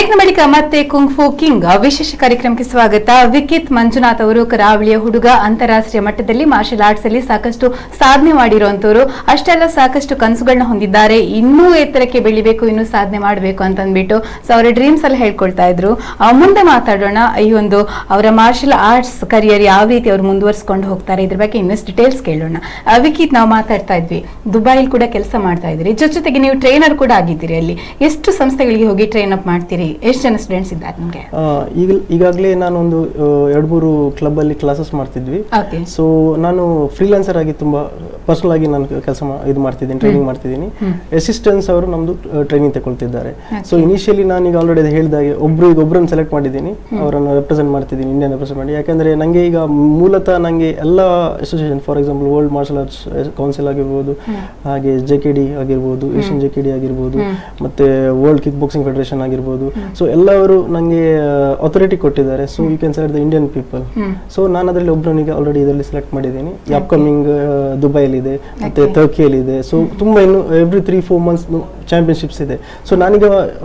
ಬ್ರೇಕ್ನ ಬಳಿಕ ಮತ್ತೆ ಕುಂಗ್ಫು ಕಿಂಗ್ ವಿಶೇಷ ಕಾರ್ಯಕ್ರಮಕ್ಕೆ ಸ್ವಾಗತ ವಿಕಿತ್ ಮಂಜುನಾಥ್ ಅವರು ಕರಾವಳಿಯ ಹುಡುಗ ಅಂತಾರಾಷ್ಟ್ರೀಯ ಮಟ್ಟದಲ್ಲಿ ಮಾರ್ಷಲ್ ಆರ್ಟ್ಸ್ ಅಲ್ಲಿ ಸಾಕಷ್ಟು ಸಾಧನೆ ಮಾಡಿರುವಂತವರು ಅಷ್ಟೆಲ್ಲ ಸಾಕಷ್ಟು ಕನಸುಗಳನ್ನ ಹೊಂದಿದ್ದಾರೆ ಇನ್ನೂ ಎತ್ತರಕ್ಕೆ ಬೆಳಿಬೇಕು ಇನ್ನೂ ಸಾಧನೆ ಮಾಡಬೇಕು ಅಂತ ಅಂದ್ಬಿಟ್ಟು ಸೊ ಅವರ ಡ್ರೀಮ್ಸ್ ಎಲ್ಲ ಹೇಳ್ಕೊಳ್ತಾ ಇದ್ರು ಆ, ಮುಂದೆ ಮಾತಾಡೋಣ ಈ ಒಂದು ಅವರ ಮಾರ್ಷಲ್ ಆರ್ಟ್ಸ್ ಕರಿಯರ್ ಯಾವ ರೀತಿ ಅವರು ಮುಂದುವರಿಸಿಕೊಂಡು ಹೋಗ್ತಾರೆ ಇದ್ರ ಬಗ್ಗೆ ಇನ್ನಷ್ಟು ಡೀಟೇಲ್ಸ್ ಕೇಳೋಣ ಆ, ವಿಕಿತ್ ನಾವು ಮಾತಾಡ್ತಾ ಇದ್ವಿ ದುಬೈಲ್ ಕೂಡ ಕೆಲಸ ಮಾಡ್ತಾ ಇದ್ರಿ ಜೊತೆ ಜೊತೆಗೆ ನೀವು ಟ್ರೈನರ್ ಕೂಡ ಆಗಿದ್ದೀರಿ ಅಲ್ಲಿ ಎಷ್ಟು ಸಂಸ್ಥೆಗಳಿಗೆ ಹೋಗಿ ಟ್ರೈನ್ ಅಪ್ ಮಾಡ್ತೀರಿ ಎಷ್ಟು ಜನ ಸ್ಟೂಡೆಂಟ್ಸ್ ಇದ್ದಾರೆ ನಿಮಗೆ ಆ, ಈಗ ಈಗಾಗಲೇ ನಾನೊಂದು ಎರಡು ಮೂರು ಕ್ಲಬ್ಬಲ್ಲಿ ಕ್ಲಾಸಸ್ ಮಾಡ್ತಿದ್ವಿ ಓಕೆ ಸೊ ನಾನು ಫ್ರೀಲಾನ್ಸರ್ ಆಗಿ ತುಂಬಾ ಪರ್ಸನಲ್ ಆಗಿ ನಾನು ಕೆಲಸ ಇದು ಮಾಡ್ತಿದ್ದೀನಿ ಟ್ರೈನಿಂಗ್ ಮಾಡ್ತಿದ್ದೀನಿ ಅಸಿಸ್ಟೆನ್ಸ್ ಅವರು ನಮ್ದು ಟ್ರೈನಿಂಗ್ ತಗೊಳ್ತಿದ್ದಾರೆ ಸೊ ಇನಿಷಿಯಲಿ ನಾನು ಈಗ ಆಲ್ರೆಡಿ ಹೇಳಿದಾಗೆ ಒಬ್ರು ಈಗ ಒಬ್ಬರನ್ನು ಸೆಲೆಕ್ಟ್ ಮಾಡಿದ್ದೀನಿ ಅವರನ್ನು ರೆಪ್ರೆಸೆಂಟ್ ಮಾಡ್ತಿದ್ದೀನಿ ಇಂಡಿಯನ್ ರೆಪ್ರೆಸೆಂಟ್ ಮಾಡಿ ಯಾಕಂದ್ರೆ ನನಗೆ ಈಗ ಮೂಲತಃ ನನಗೆ ಎಲ್ಲ association for example world martial arts council ಆಗಿರ್ಬೋದು ಹಾಗೆ ಜೆ ಕೆ ಡಿ ಆಗಿರ್ಬೋದು ಏಷ್ಯನ್ ಜೆ ಕೆ ಡಿ ಆಗಿರ್ಬೋದು ಮತ್ತೆ ವರ್ಲ್ಡ್ ಕಿಕ್ ಬಾಕ್ಸಿಂಗ್ ಫೆಡರೇಷನ್ ಆಗಿರ್ಬೋದು ಸೊ ಎಲ್ಲವರು ನನಗೆ ಅಥಾರಿಟಿ ಕೊಟ್ಟಿದ್ದಾರೆ so you can select the Indian people so ನಾನು ಅದರಲ್ಲಿ ಒಬ್ಬನಿಗೆ ಆಲ್ರೆಡಿ ಇದರಲ್ಲಿ ಸೆಲೆಕ್ಟ್ ಮಾಡಿದ್ದೀನಿ ಅಪ್ಕಮಿಂಗ್ ದುಬೈಲಿದೆ ಮತ್ತೆ ಟರ್ಕಿಯಲ್ಲಿದೆ ಸೊ ತುಂಬ ಇನ್ನು every three four months championships ಇದೆ ಸೊ ನಾನೀಗ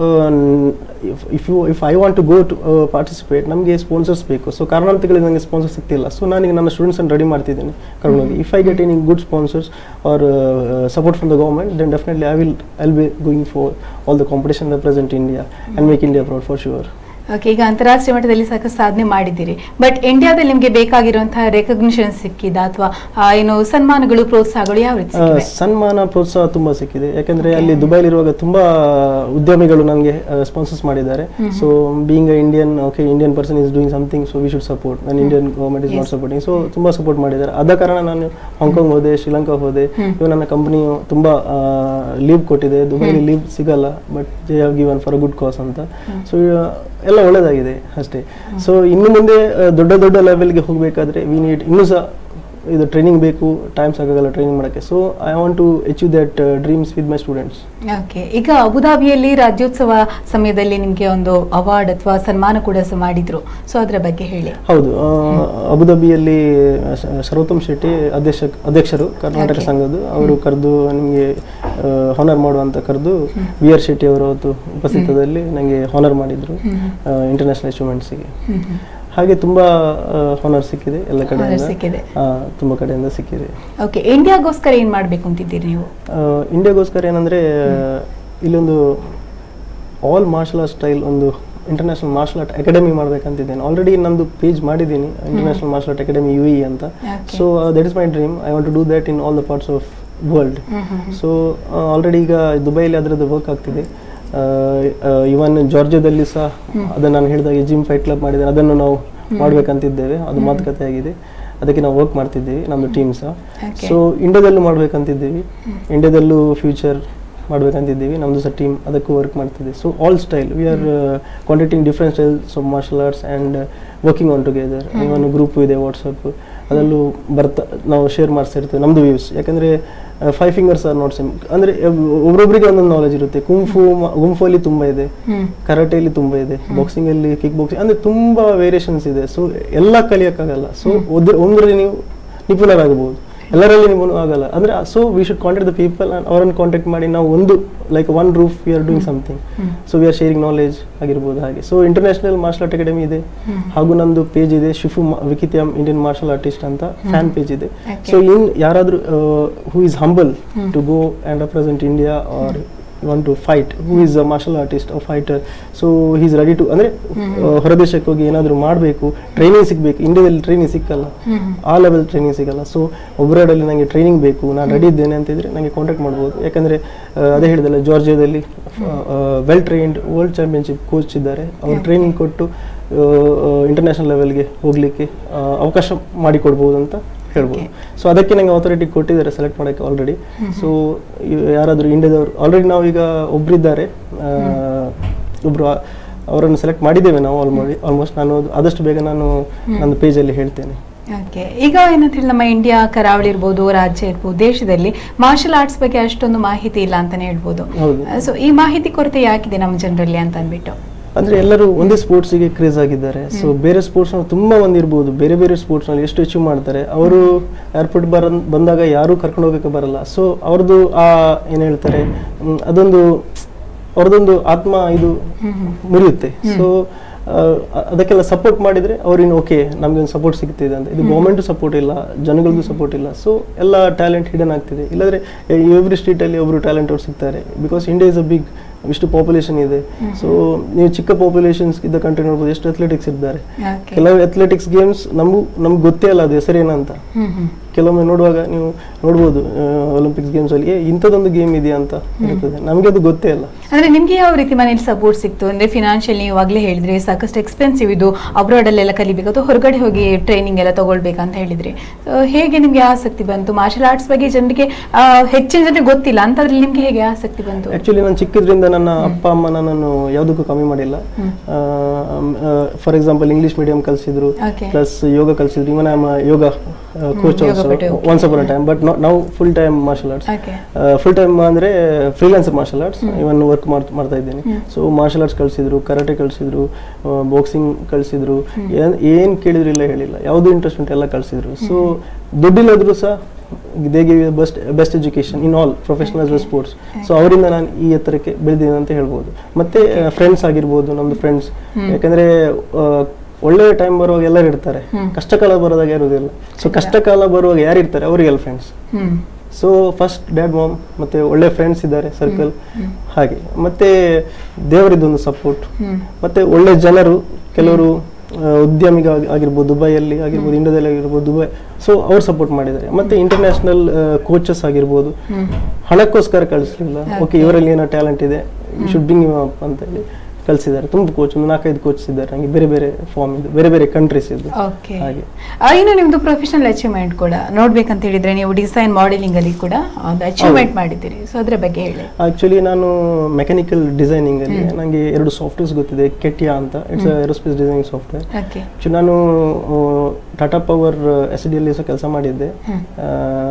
if you if I want to go to participate ನಮಗೆ ಸ್ಪಾನ್ಸರ್ಸ್ ಬೇಕು ಸೊ ಕಾರಣಾಂತರಗಳಿಂದ ನನಗೆ ಸ್ಪಾನ್ಸರ್ ಸಿಗ್ತಿಲ್ಲ ಸೊ ನಾನೀಗ ನನ್ನ ಸ್ಟೂಡೆಂಟ್ಸನ್ನು ರೆಡಿ ಮಾಡ್ತಿದ್ದೀನಿ ಕರ್ಕೊಂಡೋಗಿ if I get any good sponsors or support from the government then definitely I will I be going for all the competition the present India and make India proud for sure okay ಈಗ ಅಂತಾರಾಷ್ಟ್ರೀಯ ಮಟ್ಟದಲ್ಲಿ ಸಾಕಷ್ಟು ಸಾಧನೆ ಮಾಡಿದ್ದೀರಿ but ಇಂಡಿಯಾದಲ್ಲಿ ನಿಮಗೆ ಬೇಕಾಗಿರುವಂತಹ recognition ಸಿಕ್ಕಿದ ಅಥವಾ ಏನು ಸನ್ಮಾನಗಳು ಪ್ರೋತ್ಸಾಹಗಳು ಯಾವ ರೀತಿ ಆ, ಸಿಕ್ಕಿವೆ ಸನ್ಮಾನ ಪ್ರೋತ್ಸಾಹ ತುಂಬಾ ಸಿಕ್ಕಿದೆ ಯಾಕಂದ್ರೆ ಅಲ್ಲಿ ದುಬೈಲಿರುವಾಗ ತುಂಬಾ ಉದ್ಯಮಿಗಳು ನನಗೆ ಸ್ಪಾನ್ಸರ್ಸ್ ಮಾಡಿದ್ದಾರೆ so being Indian okay Indian person is doing something so we should support ನನ್ನ Indian government is not supporting so ತುಂಬಾ ಸಪೋರ್ಟ್ ಮಾಡಿದ್ದಾರೆ ಆದ ಕಾರಣ ನಾನು ಹಾಂಗ್ಕಾಂಗ್ ಹೋದೆ ಶ್ರೀಲಂಕಾ ಹೋದೆ ಇವಾಗ ನನ್ನ ಕಂಪನಿಯು ತುಂಬಾ ಲೀವ್ ಕೊಟ್ಟಿದೆ ದುಬೈಲಿ ಲೀವ್ ಸಿಗಲ್ಲ but they have given for a good cause ಅಂತ ಸೊ ಎಲ್ಲ ಒಳ್ಳೇದಾಗಿದೆ ಅಷ್ಟೇ ಸೊ ಇನ್ನು ಮುಂದೆ ಆ, ದೊಡ್ಡ ದೊಡ್ಡ ಲೆವೆಲ್ಗೆ ಹೋಗಬೇಕಾದ್ರೆ ವಿ ನೀಡ್ ಇನ್ನೂ ಸಹ ಇದು ಟ್ರೈನಿಂಗ್ ಬೇಕು ಟೈಮ್ ಸಾಕಾಗಲ್ಲ ಟ್ರೈನಿಂಗ್ ಮಾಡೋಕ್ಕೆ so I want to achieve that dreams with my students okay ಈಗ ಅಬುದಾಬಿಯಲ್ಲಿ ರಾಜ್ಯೋತ್ಸವ ಸಮಯದಲ್ಲಿ ನಿಮಗೆ ಒಂದು ಅವಾರ್ಡ್ ಅಥವಾ ಸನ್ಮಾನ ಕೂಡ ಸ ಮಾಡಿದ್ರು ಸೊ ಅದರ ಬಗ್ಗೆ ಹೇಳಿ ಹೌದು ಆ, ಅಬುದಾಬಿಯಲ್ಲಿ ಶ- ಸರ್ವೋತ್ತಮ್ ಶೆಟ್ಟಿ ಅಧ್ಯಕ್ಷ ಅಧ್ಯಕ್ಷರು ಕರ್ನಾಟಕ Okay. ಸಂಘದ್ದು ಅವರು ಕರೆದು ನಿಮಗೆ ಹಾನರ್ ಮಾಡುವಂತ ಕರೆದು ವಿ ಆರ್ ಶೆಟ್ಟಿ ಅವರು ಅವತ್ತು ಉಪಸ್ಥಿತದಲ್ಲಿ ನನಗೆ ಹಾನರ್ ಮಾಡಿದ್ರು ಇಂಟರ್ನ್ಯಾಷನಲ್ ಅಚೀವ್ಮೆಂಟ್ಸಿಗೆ ಹ್ಮ್ ಹ್ಮ್. ಹಾಗೆ ತುಂಬಾ ಹಾನರ್ ಸಿಕ್ಕಿದೆ ಎಲ್ಲ ಕಡೆಯಿಂದ ಸಿಕ್ಕಿದೆ. ಆ, ತುಂಬಾ ಕಡೆಯಿಂದ ಸಿಕ್ಕಿದೆ ಓಕೆ ಇಂಡಿಯಾಗೋಸ್ಕರ ಏನ್ ಮಾಡ್ಬೇಕು ಅಂತಿದ್ದೀರಿ ನೀವು ಆ, ಇಂಡಿಯಾಗೋಸ್ಕರ ಏನಂದರೆ ಇಲ್ಲೊಂದು ಆಲ್ ಮಾರ್ಷಲ್ ಆರ್ಟ್ ಸ್ಟೈಲ್ ಒಂದು ಇಂಟರ್ನ್ಯಾಷನಲ್ ಮಾರ್ಷಲ್ ಆರ್ಟ್ ಅಕಾಡೆಮಿ ಮಾಡ್ಬೇಕಂತಿದ್ದೇನೆ ಆಲ್ರೆಡಿ ನಂದು ಪೇಜ್ ಮಾಡಿದ್ದೀನಿ international martial art academy U E ಅಂತ Okay. So that is my dream I want to do that in all the parts of world hmm hmm hmm. So already ಈಗ ದುಬೈಲಿ ಅದರದ್ದು work ಆಗ್ತಿದೆ ಇವನ್ ಜಾರ್ಜಿಯಾದಲ್ಲಿ ಸಹ ಅದನ್ನು ನಾನು ಹೇಳಿದಾಗೆ ಜಿಮ್ ಫೈಟ್ ಕ್ಲಬ್ ಮಾಡಿದ್ದೇನೆ ಅದನ್ನು ನಾವು ಮಾಡ್ಬೇಕಂತಿದ್ದೇವೆ ಅದು ಮಾತುಕತೆ ಆಗಿದೆ ಅದಕ್ಕೆ ನಾವು ವರ್ಕ್ ಮಾಡ್ತಿದ್ದೀವಿ ನಮ್ಮದು ಟೀಮ್ ಸಹ Okay. ಸೊ ಇಂಡಿಯಾದಲ್ಲೂ ಮಾಡ್ಬೇಕಂತಿದ್ದೀವಿ ಇಂಡಿಯಾದಲ್ಲೂ ಫ್ಯೂಚರ್ ಮಾಡ್ಬೇಕಂತಿದ್ದೀವಿ ನಮ್ಮದು ಸಹ ಟೀಮ್ ಅದಕ್ಕೂ ವರ್ಕ್ ಮಾಡ್ತಿದ್ದೀವಿ so all style we are contacting different styles of martial arts and working on together even group ಇದೆ ವಾಟ್ಸಪ್ ಅದರಲ್ಲೂ ಬರ್ತಾ ನಾವು ಶೇರ್ ಮಾಡಿಸ್ತಿರ್ತೇವೆ ನಮ್ಮದು ವ್ಯೂಸ್ ಯಾಕಂದರೆ five fingers are not same ಅಂದರೆ ಒಬ್ರೊಬ್ರಿಗೆ ಒಂದೊಂದು ನಾಲೆಜ್ ಇರುತ್ತೆ ಕುಂಫು ಗುಂಫಲ್ಲಿ ತುಂಬ ಇದೆ ಹ್ಮ್ ಕರಾಟೆಯಲ್ಲಿ ತುಂಬ ಇದೆ ಬಾಕ್ಸಿಂಗ್ ಅಲ್ಲಿ ಕಿಕ್ ಬಾಕ್ಸಿಂಗ್ ಅಂದ್ರೆ ತುಂಬಾ ವೇರಿಯೇಷನ್ಸ್ ಇದೆ ಸೊ ಎಲ್ಲ ಕಲಿಯಕ್ಕಾಗಲ್ಲ ಸೊ ಒಂದರಲ್ಲಿ ನೀವು ನಿಪುಣರಾಗಬಹುದು ಎಲ್ಲರಲ್ಲಿ ನಿಪುಣ ಆಗಲ್ಲ ಅಂದ್ರೆ so we should contact the people ಅವರನ್ನು ಕಾಂಟ್ಯಾಕ್ಟ್ ಮಾಡಿ ನಾವು ಒಂದು like one roof we are doing something so we are sharing knowledge ಆಗಿರ್ಬೋದು ಹಾಗೆ so international martial art academy ಇದೆ ಹಾಗೂ ನಮ್ದು ಪೇಜ್ ಇದೆ Shifu Vikith M Indian martial artist ಅಂತ ಫ್ಯಾನ್ ಪೇಜ್ ಇದೆ Okay. ಸೊ ಇನ್ ಯಾರಾದ್ರೂ who is humble to go and represent India or want to fight who is a martial artist a fighter so he's ready to ಅಂದರೆ ಹೊರದೇಶಕ್ಕೆ ಹೋಗಿ ಏನಾದರೂ ಮಾಡಬೇಕು training ಸಿಗಬೇಕು ಇಂಡಿಯಾದಲ್ಲಿ ಟ್ರೈನಿಂಗ್ ಸಿಕ್ಕಲ್ಲ ಆ ಲೆವೆಲ್ ಟ್ರೈನಿಂಗ್ ಸಿಗಲ್ಲ ಸೊ ಒಬ್ರಾಡಲ್ಲಿ ನನಗೆ ಟ್ರೈನಿಂಗ್ ಬೇಕು ನಾನು ರೆಡಿ ಇದ್ದೇನೆ ಅಂತಿದ್ರೆ ನನಗೆ ಕಾಂಟ್ಯಾಕ್ಟ್ ಮಾಡ್ಬೋದು ಯಾಕಂದರೆ ಅದೇ ಹೇಳಿದಲ್ಲ ಜಾರ್ಜಿಯಾದಲ್ಲಿ well trained world championship coach ಇದ್ದಾರೆ ಅವರು ಟ್ರೈನಿಂಗ್ ಕೊಟ್ಟು ಇಂಟರ್ನ್ಯಾಷನಲ್ ಲೆವೆಲ್ಗೆ ಹೋಗಲಿಕ್ಕೆ ಅವಕಾಶ ಮಾಡಿಕೊಡ್ಬೋದು ಅಂತ ಹೇಳ್ಬೋದು ಸೊ ಅದಕ್ಕೆ ನಂಗೆ ಅಥಾರಿಟಿ ಕೊಟ್ಟಿದ್ದಾರೆ ಸೆಲೆಕ್ಟ್ ಮಾಡೋಕ್ಕೆ ಆಲ್ರೆಡಿ ಸೊ ಯಾರಾದರೂ ಇಂಡಿಯಾದವರು ಆಲ್ರೆಡಿ ನಾವು ಈಗ ಒಬ್ಬರಿದ್ದಾರೆ ಒಬ್ಬರು ಅವರನ್ನು ಸೆಲೆಕ್ಟ್ ಮಾಡಿದ್ದೇವೆ ನಾವು ಆಲ್ಮೋಡಿ ಆಲ್ಮೋಸ್ಟ್ ನಾನು ಅದು ಆದಷ್ಟು ಬೇಗ ನಾನು ನನ್ನ ಪೇಜಲ್ಲಿ ಹೇಳ್ತೇನೆ ಓಕೆ ಈಗ ಏನಂತ ಹೇಳಿ ನಮ್ಮ ಇಂಡಿಯಾ ಕರಾವಳಿ ಇರ್ಬೋದು ರಾಜ್ಯ ಇರ್ಬೋದು ದೇಶದಲ್ಲಿ ಮಾರ್ಷಲ್ ಆರ್ಟ್ಸ್ ಬಗ್ಗೆ ಅಷ್ಟೊಂದು ಮಾಹಿತಿ ಇಲ್ಲ ಅಂತಾನೆ ಹೇಳ್ಬೋದು ಹೌದು. ಸೊ ಈ ಮಾಹಿತಿ ಕೊರತೆ ಯಾಕಿದೆ ನಮ್ಮ ಜನರಲ್ಲಿ ಅಂತ ಅಂದ್ಬಿಟ್ಟು ಅಂದ್ರೆ ಎಲ್ಲರೂ ಒಂದೇ ಸ್ಪೋರ್ಟ್ಸಿಗೆ ಕ್ರೇಜ್ ಆಗಿದ್ದಾರೆ ಸೊ ಬೇರೆ ಸ್ಪೋರ್ಟ್ಸ್ ತುಂಬಾ ಮಂದಿ ಇರ್ಬೋದು ಬೇರೆ ಬೇರೆ ಸ್ಪೋರ್ಟ್ಸ್ ನಲ್ಲಿ ಎಷ್ಟು ಅಚೀವ್ ಮಾಡ್ತಾರೆ ಅವರು ಏರ್ಪೋರ್ಟ್ ಬರ ಬಂದಾಗ ಯಾರು ಕರ್ಕೊಂಡು ಹೋಗಕ್ಕೆ ಬರಲ್ಲ ಸೊ ಅವ್ರದ್ದು ಆ ಏನ್ ಹೇಳ್ತಾರೆ ಮ್, ಅದೊಂದು ಅವ್ರದೊಂದು ಆತ್ಮ ಇದು ಮುರಿಯುತ್ತೆ ಸೊ ಅದಕ್ಕೆಲ್ಲ ಸಪೋರ್ಟ್ ಮಾಡಿದ್ರೆ ಅವ್ರಿನ್ ಓಕೆ ನಮ್ಗೆ ಒಂದು ಸಪೋರ್ಟ್ ಸಿಗ್ತಿದೆ ಅಂತ ಇದು ಗೌರ್ಮೆಂಟ್ ಸಪೋರ್ಟ್ ಇಲ್ಲ ಜನಗಳದ್ದು ಸಪೋರ್ಟ್ ಇಲ್ಲ ಸೊ ಎಲ್ಲ ಟ್ಯಾಲೆಂಟ್ ಹಿಡನ್ ಆಗ್ತಿದೆ ಇಲ್ಲಾಂದ್ರೆ ಎವ್ರಿ ಸ್ಟ್ರೀಟ್ ಅಲ್ಲಿ ಒಬ್ರು ಟ್ಯಾಲೆಂಟ್ ಅವ್ರು ಸಿಗ್ತಾರೆ because India is a big ಇಷ್ಟು ಪಾಪ್ಯುಲೇಷನ್ ಇದೆ ಸೊ ನೀವು ಚಿಕ್ಕ ಪಾಪ್ಯುಲೇಷನ್ಸ್ ಇದ್ದ ಕಂಟ್ರಿ ನೋಡ್ಬೋದು ಎಷ್ಟು ಅಥ್ಲೆಟಿಕ್ಸ್ ಇದ್ದಾರೆ Okay. ಕೆಲವು ಅಥ್ಲೆಟಿಕ್ಸ್ ಗೇಮ್ಸ್ ನಮಗೂ ನಮ್ಗೆ ಗೊತ್ತೇ ಅಲ್ಲ ಅದು ಹೆಸರೇನಂತ ಹ್ಮ್ ಹ್ಮ್ ಕೆಲವೊಮ್ಮೆ ನೋಡುವಾಗ ನೀವು ನೋಡ್ಬೋದು ಒಲಿಂಪಿಕ್ಸ್ ಗೇಮ್ಸ್ ಅಲ್ಲಿ ಏ ಇಂಥದ್ದೊಂದು ಗೇಮ್ ಇದೆಯಾ ಅಂತ ಇರ್ತದೆ ನಮ್ಗೆ ಅದು ಗೊತ್ತೇ ಇಲ್ಲ ಅಂದ್ರೆ ನಿಮ್ಗೆ ಯಾವ ರೀತಿ ಮನೇಲಿ ಸಪೋರ್ಟ್ ಸಿಕ್ತು ಅಂದ್ರೆ ಫಿನಾನ್ಷಿಯಲ್ ನೀವು ಆಗ್ಲೇ ಹೇಳಿದ್ರಿ ಸಾಕಷ್ಟು ಎಕ್ಸ್ಪೆನ್ಸಿವ್ ಇದು ಅಬ್ರಾಡ್ ಅಲ್ಲೆಲ್ಲ ಕಲಿಬೇಕು ಅಥವಾ ಹೊರಗಡೆ ಹೋಗಿ ಟ್ರೈನಿಂಗ್ ಎಲ್ಲ ತಗೊಳ್ಬೇಕಂತ ಹೇಳಿದ್ರಿ So, ಹೇಗೆ ನಿಮ್ಗೆ ಆಸಕ್ತಿ ಬಂತು ಮಾರ್ಷಲ್ ಆರ್ಟ್ಸ್ ಬಗ್ಗೆ ಜನರಿಗೆ ಆ, ಹೆಚ್ಚಿನ ಜನರಿಗೆ ಗೊತ್ತಿಲ್ಲ ಅಂತದ್ರಲ್ಲಿ ನಿಮ್ಗೆ ಹೇಗೆ ಆಸಕ್ತಿ ಬಂತು ಆಕ್ಚುಲಿ ನಾನು ಚಿಕ್ಕದ್ರಿಂದ ನನ್ನ ಅಪ್ಪ ಅಮ್ಮ ನನ್ನನ್ನು ಯಾವುದಕ್ಕೂ ಕಮ್ಮಿ ಮಾಡಿಲ್ಲ ಫಾರ್ ಎಕ್ಸಾಂಪಲ್ ಇಂಗ್ಲಿಷ್ ಮೀಡಿಯಂ ಕಲಿಸಿದ್ರು Okay. ಪ್ಲಸ್ ಯೋಗ ಕಲಿಸಿದ್ರು even I yoga coach yoga also ಪಟು, okay. Once upon time but ನಾವು full time martial arts Okay. Full time ಅಂದ್ರೆ freelancer martial arts even work ಮಾಡ್ತಾ ಇದ್ದೇನೆ ಸೊ ಮಾರ್ಷಲ್ ಆರ್ಟ್ಸ್ ಕಲಿಸಿದ್ರು ಕರಾಟೆ ಕಲಿಸಿದ್ರು boxing ಕಲಿಸಿದ್ರು ಏನ್ ಕೇಳಿದ್ರು ಇಲ್ಲ ಹೇಳಿಲ್ಲ ಯಾವ್ದು ಇಂಟ್ರೆಸ್ಟ್ ಉಂಟು ಎಲ್ಲ ಕಲಿಸಿದ್ರು ಸೊ ದುಡ್ಡಿಲ್ಲದ್ರು ಸಹ they give best best education in all professional sports so ಅವರಿಂದ ನಾನು ಈ ಎತ್ತರಕ್ಕೆ ಬೆಳೆದಿದ್ದೀನಿ ಅಂತ ಹೇಳ್ಬೋದು ಮತ್ತೆ ಫ್ರೆಂಡ್ಸ್ ಆಗಿರ್ಬೋದು ನಮ್ದು ಫ್ರೆಂಡ್ಸ್ ಯಾಕಂದ್ರೆ ಆ, ಒಳ್ಳೆ ಟೈಮ್ ಬರುವಾಗ ಎಲ್ಲರೂ ಇರ್ತಾರೆ ಕಷ್ಟ ಕಾಲ ಬರೋದಾಗ ಯಾರುದಿಲ್ಲ ಸೊ ಕಷ್ಟ ಕಾಲ ಬರುವಾಗ ಯಾರು ಇರ್ತಾರೆ ಅವರಿಗೆಲ್ಲ friends hmm so first dad mom ಮತ್ತೆ ಒಳ್ಳೆ ಫ್ರೆಂಡ್ಸ್ ಇದ್ದಾರೆ ಸರ್ಕಲ್ ಹಾಗೆ ಮತ್ತೆ ದೇವರಿದ್ದೊಂದು ಸಪೋರ್ಟ್ ಹ್ಮ್ ಮತ್ತೆ ಒಳ್ಳೆ ಜನರು ಕೆಲವರು ಆ, ಉದ್ಯಮಿಗ ಆಗಿ- ಆಗಿರ್ಬೋದು ದುಬೈಯಲ್ಲಿ ಆಗಿರ್ಬೋದು ಇಂಡಿಯಾದಲ್ಲಿ ಆಗಿರ್ಬೋದು ದುಬೈ ಸೊ ಅವ್ರು ಸಪೋರ್ಟ್ ಮಾಡಿದ್ದಾರೆ ಮತ್ತೆ ಇಂಟರ್ನ್ಯಾಷನಲ್ ಕೋಚಸ್ ಆಗಿರ್ಬೋದು ಹ್ಮ್ ಹಣಕ್ಕೋಸ್ಕರ ಕಳಿಸ್ಲಿಲ್ಲ ಓಕೆ ಇವರಲ್ಲಿ ಏನೋ ಟ್ಯಾಲೆಂಟ್ ಇದೆ ಶುಡ್ ಬಿಂಗ್ ಅಪ್ ಅಂತ ಹೇಳಿ ಕಳಿಸಿದ್ದಾರೆ ತುಂಬ ಕೋಚ್ ಒಂದು ನಾಲ್ಕೈದು ಕೋಚ್ ಇದ್ದಾರೆ ಹಂಗೆ ಬೇರೆ ಬೇರೆ ಫಾರ್ಮ್ ಇದು ಬೇರೆ ಬೇರೆ ಕಂಟ್ರೀಸ್ ಇದು ಓಕೆ ಹಾಗೆ ಇನ್ನು ನಿಮ್ದು ಪ್ರೊಫೆಷನಲ್ ಅಚೀವ್ಮೆಂಟ್ ಕೂಡ ನೋಡ್ಬೇಕಂತ ಹೇಳಿದ್ರೆ ನೀವು ಡಿಸೈನ್ ಮಾಡೆಲಿಂಗ್ ಅಲ್ಲಿ ಕೂಡ ಒಂದು ಅಚೀವ್ಮೆಂಟ್ ಮಾಡಿದ್ದೀರಿ ಸೊ ಅದ್ರ ಬಗ್ಗೆ ಹೇಳಿ ಆಕ್ಚುಲಿ ನಾನು ಮೆಕ್ಯಾನಿಕಲ್ ಡಿಸೈನಿಂಗ್ ಅಲ್ಲಿ ನನಗೆ ಎರಡು ಸಾಫ್ಟ್ವೇರ್ಸ್ ಗೊತ್ತಿದೆ ಕೆಟಿಯಾ ಅಂತ it's aerospace designing software okay actually ನಾನು ಟಾಟಾ ಪವರ್ ಎಸ್ ಡಿ ಅಲ್ಲಿ ಸಹ ಕೆಲಸ ಮಾಡಿದ್ದೆ ಹ್ಮ್. ಆ,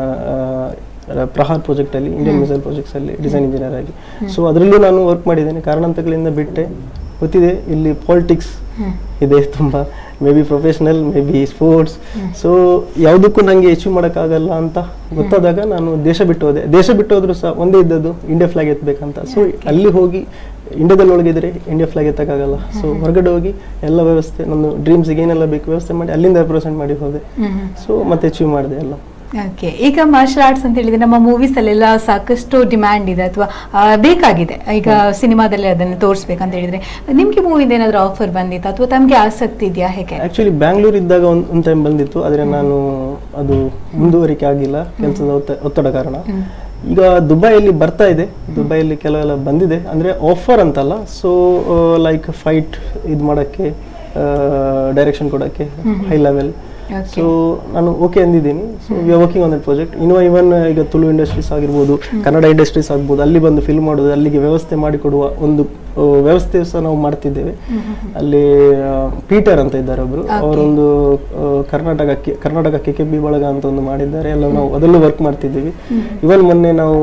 ಆ, ಪ್ರಹಾರ್ ಪ್ರಾಜೆಕ್ಟ್ ಅಲ್ಲಿ ಇಂಡಿಯನ್ ಮಿಸೈಲ್ ಪ್ರಾಜೆಕ್ಟ್ಸ್ ಅಲ್ಲಿ ಡಿಸೈನ್ ಇಂಜಿನಿಯರ್ ಆಗಿ ಸೊ ಅದರಲ್ಲೂ ನಾನು ವರ್ಕ್ ಮಾಡಿದ್ದೇನೆ ಕಾರಣಾಂತರಗಳಿಂದ ಬಿಟ್ಟೆ ಗೊತ್ತಿದೆ ಇಲ್ಲಿ ಪಾಲಿಟಿಕ್ಸ್ ಹ್ಮ್ ಇದೆ ತುಂಬ maybe professional maybe sports so ಯಾವುದಕ್ಕೂ ನನಗೆ ಅಚೀವ್ ಮಾಡೋಕ್ಕಾಗಲ್ಲ ಅಂತ ಗೊತ್ತಾದಾಗ ನಾನು ದೇಶ ಬಿಟ್ಟು ಹೋದೆ ದೇಶ ಬಿಟ್ಟು ಹೋದ್ರು ಸಹ ಒಂದೇ ಇದ್ದದ್ದು ಇಂಡಿಯಾ ಫ್ಲಾಗ್ ಎತ್ತಬೇಕಂತ ಸೊ ಅಲ್ಲಿ ಹೋಗಿ ಇಂಡಿಯಾದಲ್ಲಿ ಒಳಗಿದ್ರೆ ಇಂಡಿಯಾ ಫ್ಲಾಗ್ ಎತ್ತಕ್ಕಾಗಲ್ಲ ಸೊ ಹೊರಗಡೆ ಹೋಗಿ ಎಲ್ಲ ವ್ಯವಸ್ಥೆ ನನ್ನ ಡ್ರೀಮ್ಸ್ಗೆ ಏನೆಲ್ಲ ಬೇಕು ವ್ಯವಸ್ಥೆ ಮಾಡಿ ಅಲ್ಲಿಂದ ರೆಪ್ರೆಸೆಂಟ್ ಮಾಡಿ ಹೋದೆ ಹ್ಮ್ ಹ್ಮ್ ಸೊ ಮತ್ತೆ ಅಚೀವ್ ಮಾಡಿದೆ ಎಲ್ಲ ಓಕೆ ಈಗ ಮಾರ್ಷಲ್ ಆರ್ಟ್ಸ್ ಅಂತ ಹೇಳಿದ್ರೆ ನಮ್ಮ ಮೂವೀಸ್ ಅಲ್ಲೆಲ್ಲ ಸಾಕಷ್ಟು ಡಿಮ್ಯಾಂಡ್ ಇದೆ ಅಥವಾ ಬೇಕಾಗಿದೆ ಈಗ ಸಿನಿಮಾದಲ್ಲಿ ಅದನ್ನು ತೋರಿಸ್ಬೇಕಂತ ಹೇಳಿದ್ರೆ ನಿಮ್ಗೆ ಮೂವಿದ ಏನಾದ್ರು ಆಫರ್ ಬಂದಿತ್ತು ಅಥವಾ ತಮ್ಗೆ ಆಸಕ್ತಿ ಇದೆಯಾ ಹೇಗೆ ಆಕ್ಚುಲಿ ಬ್ಯಾಂಗ್ಳೂರ್ ಇದ್ದಾಗ ಒಂದು ಒಂದು ಟೈಮ್ ಬಂದಿತ್ತು ಆದರೆ ನಾನು ಅದು ಮುಂದುವರಿಕೆ ಆಗಿಲ್ಲ ಕೆಲಸದ ಒತ್ತ ಒತ್ತಡ ಕಾರಣ ಹ್ಮ್. ಈಗ ದುಬೈಯಲ್ಲಿ ಬರ್ತಾ ಇದೆ ದುಬೈಯಲ್ಲಿ ಕೆಲವೆಲ್ಲ ಬಂದಿದೆ ಅಂದರೆ ಆಫರ್ ಅಂತಲ್ಲ ಸೊ ಲೈಕ್ ಫೈಟ್ ಇದು ಮಾಡೋಕ್ಕೆ ಡೈರೆಕ್ಷನ್ ಕೊಡೋಕ್ಕೆ ಹೈ ಲೆವೆಲ್ Okay. ಸೊ ನಾನು ಓಕೆ ಅಂದಿದ್ದೀನಿ so we are working on that project ಇನ್ನೂ ಇವನ್ ಈಗ ತುಳು ಇಂಡಸ್ಟ್ರೀಸ್ ಆಗಿರ್ಬೋದು ಕನ್ನಡ ಇಂಡಸ್ಟ್ರೀಸ್ ಆಗ್ಬೋದು ಅಲ್ಲಿ ಬಂದು ಫಿಲ್ಮ್ ಮಾಡೋದು ಅಲ್ಲಿಗೆ ವ್ಯವಸ್ಥೆ ಮಾಡಿಕೊಡುವ ಒಂದು ಆ, ವ್ಯವಸ್ಥೆ ಸಹ ನಾವು ಮಾಡ್ತಿದ್ದೇವೆ ಅಲ್ಲಿ ಆ, ಪೀಟರ್ ಅಂತ ಇದ್ದಾರೆ ಒಬ್ರು ಅವರೊಂದು ಆ, ಕರ್ನಾಟಕಕ್ಕೆ ಕರ್ನಾಟಕ ಕೆ ಕೆ ಬಿ ಬಳಗ ಅಂತ ಒಂದು ಮಾಡಿದ್ದಾರೆ ಎಲ್ಲ ನಾವು ಅದರಲ್ಲೂ ವರ್ಕ್ ಮಾಡ್ತಿದ್ದೀವಿ ಇವನ್ ಮೊನ್ನೆ ನಾವು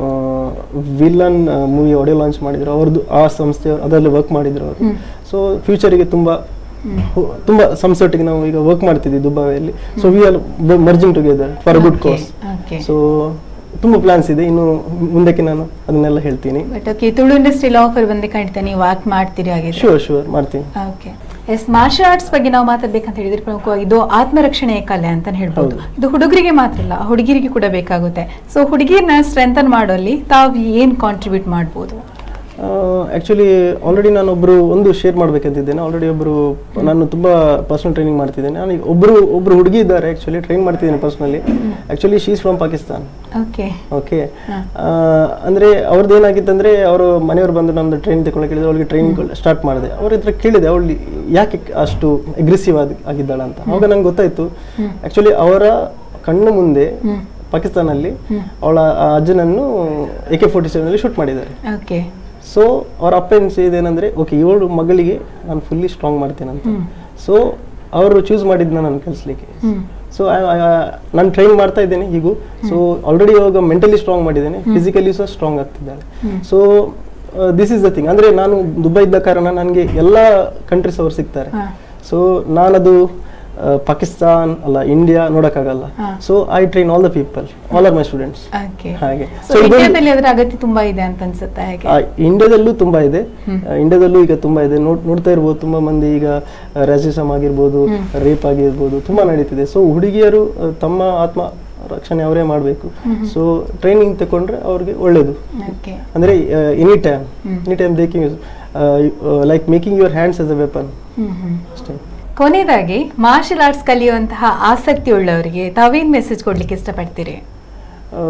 ವಿಲನ್ ಮೂವಿ ಆಡಿಯೋ ಲಾಂಚ್ ಮಾಡಿದ್ರು ಅವ್ರದ್ದು ಆ ಸಂಸ್ಥೆ ಅದರಲ್ಲಿ ವರ್ಕ್ ಮಾಡಿದ್ರು ಅವರು ಸೊ ಫ್ಯೂಚರಿಗೆ ತುಂಬಾ ಹೊ- ತುಂಬಾ ಸಂಸ್ಥೆಯೊಟ್ಟಿಗೆ ನಾವು ಈಗ ವರ್ಕ್ ಮಾಡ್ತಿದ್ದೀವಿ ದುಬಾಯಲ್ಲಿ so we are merging together for good cause okay so ತುಂಬಾ ಪ್ಲಾನ್ಸ್ ಇದೆ ಇನ್ನು ಮುಂದಕ್ಕೆ ನಾನು ಅದನ್ನೆಲ್ಲ ಹೇಳ್ತೀನಿ ಬಟ್ ಓಕೆ ತುಳು ಇಂಡಸ್ಟ್ರಿಯಲ್ಲಿ ಆಫರ್ ಬಂದ್ರೆ ಖಂಡಿತ ನೀವು ವಾಕ್ ಮಾಡ್ತೀರಿ ಹಾಗಿದ್ರೆ ಶೂರ್ ಶೂರ್ ಮಾಡ್ತೀನಿ ಓಕೆ ಎಸ್ ಮಾರ್ಷಲ್ ಆರ್ಟ್ಸ್ ಬಗ್ಗೆ ನಾವು ಮಾತಾಡ್ಬೇಕಂತ ಹೇಳಿದ್ರೆ ಪ್ರಮುಖವಾಗಿ ಇದು ಆತ್ಮರಕ್ಷಣೆಯ ಕಲೆ ಅಂತ ಹೇಳ್ಬೋದು ಹೌದು. ಇದು ಹುಡುಗರಿಗೆ ಮಾತ್ರ ಅಲ್ಲ ಹುಡುಗಿರಿಗೆ ಕೂಡ ಬೇಕಾಗುತ್ತೆ ಸೊ ಹುಡುಗಿರ್ನ ಸ್ಟ್ರೆಂಥನ್ ಮಾಡೋಲ್ಲಿ ತಾವು ಏನ್ ಕಾಂಟ್ರಿಬ್ಯೂಟ್ ಮಾಡ್ಬೋದು ಆ್ಯಕ್ಚುಲಿ ಆಲ್ರೆಡಿ ನಾನು ಒಬ್ಬರು ಒಂದು ಶೇರ್ ಮಾಡ್ಬೇಕಂತಿದ್ದೇನೆ ಆಲ್ರೆಡಿ ಒಬ್ಬರು ನಾನು ತುಂಬ ಪರ್ಸನಲ್ ಟ್ರೈನಿಂಗ್ ಮಾಡ್ತಿದ್ದೇನೆ ನಾನು ಒಬ್ಬರು ಒಬ್ಬರು ಹುಡುಗಿ ಇದ್ದಾರೆ ಆ್ಯಕ್ಚುಲಿ ಟ್ರೈನ್ ಮಾಡ್ತಿದ್ದೇನೆ personally actually she's from Pakistan okay okay ಹಾ. ಅಂದರೆ ಅವ್ರದ್ದು ಏನಾಗಿತ್ತಂದ್ರೆ ಅವರು ಮನೆಯವರು ಬಂದು ನಮ್ಮದು ಟ್ರೈನ್ ತಗೊಳ್ಳೋಕೆ ಹೇಳಿದ್ರು ಅವ್ರಿಗೆ ಟ್ರೈನ್ ಸ್ಟಾರ್ಟ್ ಮಾಡಿದೆ ಅವ್ರ ಹತ್ರ ಕೇಳಿದೆ ಅವಳು ಯಾಕೆ ಅಷ್ಟು ಅಗ್ರೆಸಿವ್ ಆಗಿ ಆಗಿದ್ದಾಳ ಅಂತ ಅವಾಗ ನಂಗೆ ಗೊತ್ತಾಯ್ತು ಆ್ಯಕ್ಚುಲಿ ಅವರ ಕಣ್ಣು ಮುಂದೆ ಹ್ಮ್. ಪಾಕಿಸ್ತಾನಲ್ಲಿ ಅವಳ ಆ ಅಜ್ಜನನ್ನು ಎ ಕೆ ಫೋರ್ಟಿ ಸೆವೆನಲ್ಲಿ ಶೂಟ್ ಮಾಡಿದ್ದಾರೆ ಓಕೆ ಸೊ ಅವ್ರ ಅಪ್ಪ ಏನಂದ್ರೆ ಓಕೆ ಇವಳು ಮಗಳಿಗೆ ನಾನು ಫುಲ್ಲಿ ಸ್ಟ್ರಾಂಗ್ ಮಾಡ್ತೇನಂತ ಸೊ ಅವರು ಚೂಸ್ ಮಾಡಿದ್ನ ನಾನು ಕಲಿಸ್ಲಿಕ್ಕೆ ಹ್ಮ್ ಸೊ ನಾನು ಟ್ರೈನ್ ಮಾಡ್ತಾ ಇದ್ದೇನೆ ಹೀಗೂ ಸೊ ಆಲ್ರೆಡಿ ಇವಾಗ ಮೆಂಟಲಿ ಸ್ಟ್ರಾಂಗ್ ಮಾಡಿದ್ದೇನೆ ಫಿಸಿಕಲಿ ಸಹ ಸ್ಟ್ರಾಂಗ್ ಆಗ್ತಿದ್ದಾಳೆ so this is the thing ಅಂದ್ರೆ ನಾನು ದುಬೈ ಇದ್ದ ಕಾರಣ ನನಗೆ ಎಲ್ಲ ಕಂಟ್ರೀಸ್ ಅವರು ಸಿಗ್ತಾರೆ ಹಾ. ಸೊ ನಾನದು ಪಾಕಿಸ್ತಾನ್ ಅಲ್ಲ ಇಂಡಿಯಾ ನೋಡಕ್ಕಾಗಲ್ಲ ಹಾ. So I train all the people all are my students okay ಹಾಗೆ ಸೊ So ಇದೊಂದು- ಇಂಡಿಯಾದಲ್ಲಿ ಅದರ ಅಗತ್ಯ ತುಂಬಾ ಇದೆ ಅಂತ ಅನ್ಸುತ್ತೆ ಹೇಗೆ ಆ, ಇಂಡಿಯಾದಲ್ಲೂ ತುಂಬಾ ಇದೆ ಆ, ಇಂಡಿಯಾದಲ್ಲೂ ಈಗ ತುಂಬಾ ಇದೆ ನೋಡ್ ನೋಡ್ತಾ ಇರ್ಬೋದು ತುಂಬಾ ಮಂದಿ ಈಗ ರ್ಯಾಸಿಸಮ್ ಆಗಿರ್ಬೋದು ರೇಪ್ ಆಗಿರ್ಬೋದು ತುಂಬಾ ನಡೀತಿದೆ ಸೊ ಹುಡುಗಿಯರು ಆ, ತಮ್ಮ ಆತ್ಮ ರಕ್ಷಣೆ ಅವರೇ ಮಾಡಬೇಕು ಸೊ ಟ್ರೈನಿಂಗ್ ತಗೊಂಡ್ರೆ ಅವ್ರಿಗೆ ಒಳ್ಳೇದು ಓಕೆ ಅಂದ್ರೆ any time any time taking like making your hands as a weapon hmm hmm ಅಷ್ಟೇ ಕೊನೆಯದಾಗಿ ಮಾರ್ಷಲ್ ಆರ್ಟ್ಸ್ ಕಲಿಯುವಂತಹ ಆಸಕ್ತಿ ಉಳ್ಳವರಿಗೆ ತಾವೇನ್ ಮೆಸೇಜ್ ಕೊಡ್ಲಿಕ್ಕೆ ಇಷ್ಟಪಡ್ತೀರಿ ಆ,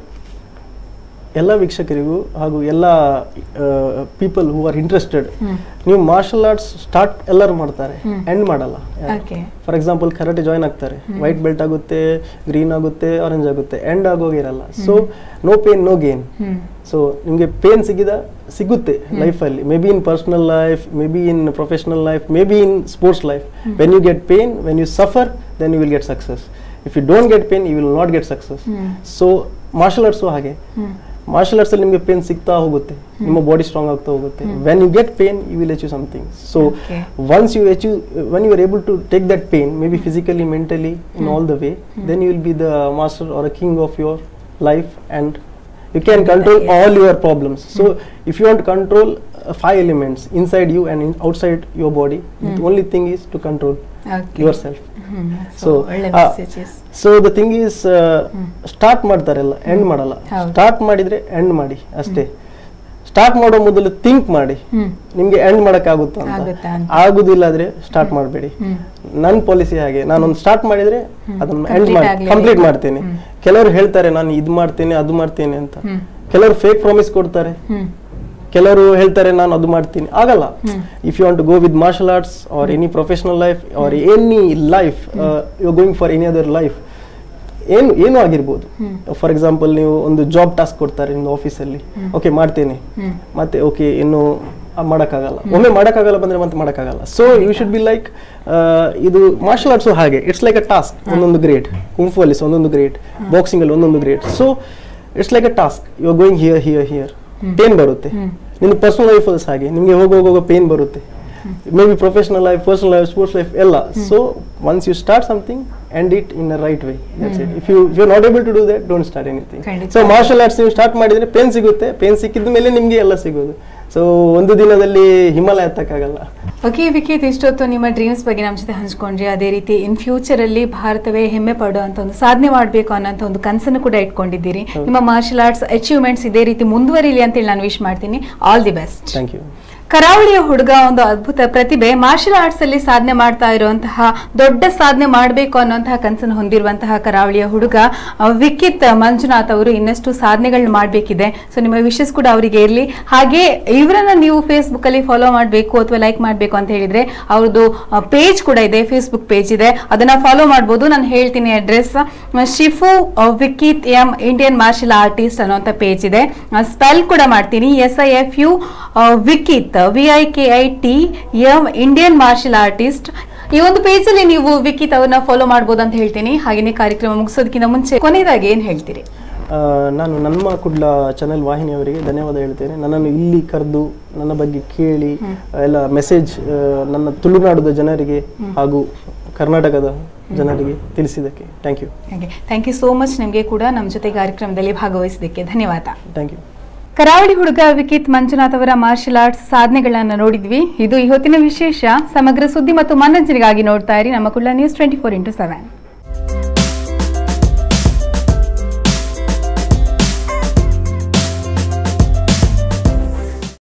ಎಲ್ಲ ವೀಕ್ಷಕರಿಗೂ ಹಾಗೂ ಎಲ್ಲ ಪೀಪಲ್ ಹೂ ಆರ್ ಇಂಟ್ರೆಸ್ಟೆಡ್ ನೀವು ಮಾರ್ಷಲ್ ಆರ್ಟ್ಸ್ ಸ್ಟಾರ್ಟ್ ಎಲ್ಲರೂ ಮಾಡ್ತಾರೆ ಎಂಡ್ ಮಾಡಲ್ಲ okay for example karate join ಆಗ್ತಾರೆ ವೈಟ್ ಬೆಲ್ಟ್ ಆಗುತ್ತೆ ಗ್ರೀನ್ ಆಗುತ್ತೆ ಆರೆಂಜ್ ಆಗುತ್ತೆ ಎಂಡ್ ಆಗೋಗಿರಲ್ಲ so no pain no gain hmm so ನಿಮಗೆ ಪೇನ್ ಸಿಗಿದ ಸಿಗುತ್ತೆ ಲೈಫಲ್ಲಿ maybe in personal life maybe in professional life maybe in sports life when you get pain when you suffer then you will get success if you don't get pain you will not get success hmm. So martial arts ಹಾಗೆ hmm martial arts ಅಲ್ಲಿ ನಿಮಗೆ pain ಸಿಗ್ತಾ ಹೋಗುತ್ತೆ ನಿಮ್ಮ body strong ಆಗ್ತಾ ಹೋಗುತ್ತೆ when you get pain you will achieve something so Okay. Once you achieve when you are able to take that pain maybe physically mentally in all the way then you will be the master or a king of your life and you can control Yes. all your problems so if you want to control uh, five elements inside you and in, outside your body the only thing is to control okay yourself hmm so So, ಒಳ್ಳೆ ಆ, messages so the thing is start ಮಾಡ್ತಾರೆಲ್ಲ end ಮಾಡಲ್ಲ ಹೌದು. Start ಮಾಡಿದ್ರೆ end ಮಾಡಿ ಅಷ್ಟೇ start ಮಾಡೋ ಮೊದಲು ಥಿಂಕ್ ಮಾಡಿ ಹ್ಮ್ ನಿಮ್ಗೆ ಎಂಡ್ ಮಾಡಕ್ ಆಗುತ್ತಾ ಆಗುತ್ತಾ ಅಂತ ಅಂತ. ಆಗುದಿಲ್ಲ ಆದ್ರೆ ಸ್ಟಾರ್ಟ್ ಮಾಡಬೇಡಿ ಹ್ಮ್ ನನ್ನ ಪಾಲಿಸಿ ಹಾಗೆ ನಾನೊಂದು ಸ್ಟಾರ್ಟ್ ಮಾಡಿದ್ರೆ ಅದನ್ನ ಎಂಡ್ Complete ಮಾಡಿ ಆಗ್ಲೇಬೇಕು. ಕಂಪ್ಲೀಟ್ ಮಾಡ್ತೇನೆ ಹ್ಮ್. ಕೆಲವರು ಹೇಳ್ತಾರೆ ನಾನು ಇದು ಮಾಡ್ತೇನೆ ಅದು ಮಾಡ್ತೇನೆ ಅಂತ ಹ್ಮ್ ಕೆಲವರು ಫೇಕ್ ಪ್ರಾಮಿಸ್ ಕೊಡ್ತಾರೆ ಹ್ಮ್ ಕೆಲವರು ಹೇಳ್ತಾರೆ ನಾನು ಅದು ಮಾಡ್ತೀನಿ ಆಗಲ್ಲ hmm. If you want to go with martial arts or any professional life or any life you going for any other life ಏನು ಏನು ಆಗಿರ್ಬೋದು ಫಾರ್ ಎಕ್ಸಾಂಪಲ್ ನೀವು ಒಂದು ಜಾಬ್ ಟಾಸ್ಕ್ ಕೊಡ್ತಾರೆ ನಿಮ್ದು ಆಫೀಸಲ್ಲಿ ಓಕೆ ಮಾಡ್ತೇನೆ ಹ್ಮ್ ಮತ್ತೆ ಓಕೆ ಇನ್ನು ಆ, ಮಾಡಕ್ಕಾಗಲ್ಲ ಒಮ್ಮೆ ಮಾಡಕ್ಕಾಗಲ್ಲ ಬಂದ್ರೆ ಮತ್ತೆ ಮಾಡಕ್ಕಾಗಲ್ಲ so you should be like ಇದು ಮಾರ್ಷಲ್ ಆರ್ಟ್ಸು ಹಾಗೆ ಇಟ್ಸ್ ಲೈಕ್ ಅ ಟಾಸ್ಕ್ ಒಂದೊಂದು ಗ್ರೇಡ್ ಕುಂಫು ಅಲ್ಲಿ ಒಂದೊಂದು ಗ್ರೇಡ್ ಬಾಕ್ಸಿಂಗ್ ಅಲ್ಲಿ ಒಂದೊಂದು grade so it's like a task you are going here here here pain ಬರುತ್ತೆ ನಿಮ್ದು ಪರ್ಸನಲ್ ಲೈಫ್ ಹಾಗೆ ನಿಮಗೆ ಹೋಗಿ ಹೋಗುವಾಗ ಪೇನ್ ಬರುತ್ತೆ maybe professional life personal life sports life ಎಲ್ಲ so once you start something and it in a right way that's it if you you not able to do that don't start anything ಖಂಡಿತ. So martial arts ನೀವು start ಮಾಡಿದ್ರೆ pain ಸಿಗುತ್ತೆ pain ಸಿಕ್ಕಿದ ಮೇಲೆ ನಿಮಗೆ ಎಲ್ಲ ಸಿಗೋದು ಸೊ ಒಂದು ದಿನದಲ್ಲಿ ಹಿಮಾಲಯ ಹತ್ತಕ್ಕಾಗಲ್ಲ ಓಕೆ ವಿಕೇತ್ ಇಷ್ಟೊತ್ತು ನಿಮ್ಮ ಡ್ರೀಮ್ಸ್ ಬಗ್ಗೆ ನಮ್ಮ ಜೊತೆ ಹಂಚ್ಕೊಂಡ್ರಿ ಅದೇ ರೀತಿ ಇನ್ ಫ್ಯೂಚರ್ ಅಲ್ಲಿ ಭಾರತವೇ ಹೆಮ್ಮೆ ಪಡುವಂತ ಒಂದು ಸಾಧನೆ ಮಾಡಬೇಕು ಅನ್ನೋಂಥ ಒಂದು ಕನಸನ್ನು ಕೂಡ ಇಟ್ಕೊಂಡಿದ್ದೀರಿ ನಿಮ್ಮ ಮಾರ್ಷಲ್ ಆರ್ಟ್ಸ್ ಅಚೀವ್ಮೆಂಟ್ಸ್ ಇದೇ ರೀತಿ ಮುಂದುವರಿಲಿ ಅಂತೇಳಿ ನಾನು ವಿಶ್ ಮಾಡ್ತೀನಿ all the best thank you ಕರಾವಳಿಯ ಹುಡುಗ ಒಂದು ಅದ್ಭುತ ಪ್ರತಿಭೆ ಮಾರ್ಷಲ್ ಆರ್ಟ್ಸ್ ಅಲ್ಲಿ ಸಾಧನೆ ಮಾಡ್ತಾ ಇರುವಂತಹ ದೊಡ್ಡ ಸಾಧನೆ ಮಾಡಬೇಕು ಅನ್ನುವಂತಹ ಕನಸನ್ನು ಹೊಂದಿರುವಂತಹ ಕರಾವಳಿಯ ಹುಡುಗ ಆ, ವಿಕಿತ್ ಮಂಜುನಾಥ್ ಅವರು ಇನ್ನಷ್ಟು ಸಾಧನೆಗಳನ್ನ ಮಾಡಬೇಕಿದೆ ಸೊ ನಿಮ್ಮ ವಿಶಸ್ ಕೂಡ ಅವರಿಗೆ ಇರಲಿ ಹಾಗೆ ಇವರನ್ನ ನೀವು ಫೇಸ್ಬುಕ್ ಅಲ್ಲಿ ಫಾಲೋ ಮಾಡಬೇಕು ಅಥವಾ ಲೈಕ್ ಮಾಡಬೇಕು ಅಂತ ಹೇಳಿದ್ರೆ ಅವ್ರದ್ದು ಪೇಜ್ ಕೂಡ ಇದೆ ಫೇಸ್ಬುಕ್ ಪೇಜ್ ಇದೆ ಅದನ್ನ ಫಾಲೋ ಮಾಡ್ಬೋದು ನಾನು ಹೇಳ್ತೀನಿ ಅಡ್ರೆಸ್ ಶಿಫು ಆ, Vikith M Indian martial artist ಅನ್ನುವಂಥ ಪೇಜ್ ಇದೆ ಸ್ಪೆಲ್ ಕೂಡ ಮಾಡ್ತೀನಿ S I F U Vikith V I K I T M Indian martial artist ಈ ಒಂದು ಪೇಜ್ ಅಲ್ಲಿ ನೀವು ವಿಕಿತ್ ಅವ್ರನ್ನ ಫಾಲೋ ಮಾಡ್ಬೋದು ಅಂತ ಹೇಳ್ತೀನಿ ಹಾಗೇನೆ ಕಾರ್ಯಕ್ರಮ ಮುಗಿಸೋದಕ್ಕಿಂತ ಮುಂಚೆ ಕೊನೆಯದಾಗಿ ಏನ್ ಹೇಳ್ತೀರಿ ಆ, ನಾನು ನಮ್ಮ ಕುಡ್ಲ ಚಾನೆಲ್ ವಾಹಿನಿಯವರಿಗೆ ಧನ್ಯವಾದ ಹೇಳ್ತೇನೆ ನನ್ನನ್ನು ಇಲ್ಲಿ ಕರೆದು ನನ್ನ ಬಗ್ಗೆ ಕೇಳಿ ಎಲ್ಲ ಮೆಸೇಜ್ ನನ್ನ ತುಳುನಾಡದ ಜನರಿಗೆ ಹಾಗೂ ಕರ್ನಾಟಕದ ಜನರಿಗೆ ತಿಳಿಸಿದ್ದಕ್ಕೆ ಥ್ಯಾಂಕ್ ಯು ಹಾಗೆ ಥ್ಯಾಂಕ್ ಯು ಸೋ ಮಚ್ ನಿಮಗೆ ಕೂಡ ನಮ್ಮ ಜೊತೆ ಕಾರ್ಯಕ್ರಮದಲ್ಲಿ ಭಾಗವಹಿಸಿದ್ದಕ್ಕೆ ಧನ್ಯವಾದ ಥ್ಯಾಂಕ್ ಯು ಕರಾವಳಿ ಹುಡುಗ ವಿಕಿತ್ ಮಂಜುನಾಥ್ ಅವರ ಮಾರ್ಷಲ್ ಆರ್ಟ್ಸ್ ಸಾಧನೆಗಳನ್ನ ನೋಡಿದ್ವಿ ಇದು ಇವತ್ತಿನ ವಿಶೇಷ ಸಮಗ್ರ ಸುದ್ದಿ ಮತ್ತು ಮನರಂಜನೆಗಾಗಿ ನೋಡ್ತಾ ಇರಿ ನಮ್ಮ ಕುಳ್ಳ news twenty four into seven